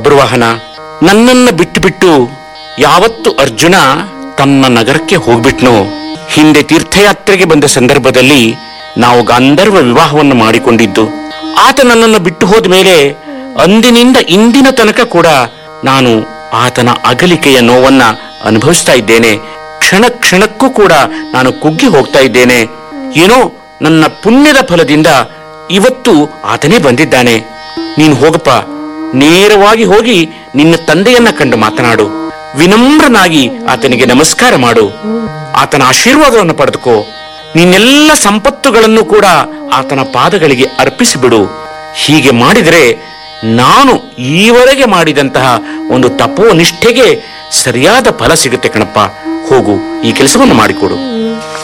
ಬಬ್ರುವಾಹನ ನನ್ನನ್ನ ಬಿಟ್ಟು ಬಿಟ್ಟು ಯಾವತ್ತು ಅರ್ಜುನ ತನ್ನ ನಗರಕ್ಕೆ ಹೋಗ್ಬಿಟ್ನೋ ಹಿಂದೆ ತೀರ್ಥಯಾತ್ರೆಗೆ ಬಂದ ಸಂದರ್ಭದಲ್ಲಿ ನಾವು ಗಾಂಧರ್ವ ವಿವಾಹವನ್ನು ಮಾಡಿಕೊಂಡಿದ್ದು ಆತ ನನ್ನನ್ನು ಬಿಟ್ಟು ಹೋದ ಮೇಲೆ ಅಂದಿನಿಂದ ಇಂದಿನ ತನಕ ಕೂಡ ನಾನು ಆತನ ಅಗಲಿಕೆಯ ನೋವನ್ನ ಅನುಭವಿಸ್ತಾ ಇದ್ದೇನೆ ಕ್ಷಣ ಕ್ಷಣಕ್ಕೂ ಕೂಡ ನಾನು ಕುಗ್ಗಿ ಹೋಗ್ತಾ ಇದ್ದೇನೆ ಏನೋ ನನ್ನ ಪುಣ್ಯದ ಫಲದಿಂದ ಇವತ್ತು ಆತನೇ ಬಂದಿದ್ದಾನೆ ನೀನು ಹೋಗಪ್ಪ ನೇರವಾಗಿ ಹೋಗಿ ನಿನ್ನ ತಂದೆಯನ್ನ ಕಂಡು ಮಾತನಾಡು ವಿನಮ್ರನಾಗಿ ಆತನಿಗೆ ನಮಸ್ಕಾರ ಮಾಡು ಆತನ ಆಶೀರ್ವಾದವನ್ನು ಪಡೆದುಕೋ ನಿನ್ನೆಲ್ಲ ಸಂಪತ್ತುಗಳನ್ನು ಕೂಡ ಆತನ ಪಾದಗಳಿಗೆ ಅರ್ಪಿಸಿಬಿಡು ಹೀಗೆ ಮಾಡಿದರೆ ನಾನು ಈವರೆಗೆ ಮಾಡಿದಂತಹ ಒಂದು ತಪೋ ನಿಷ್ಠೆಗೆ ಸರಿಯಾದ ಫಲ ಸಿಗುತ್ತೆ ಕಣಪ್ಪ ಹೋಗು ಈ ಕೆಲಸವನ್ನು ಮಾಡಿಕೊಡು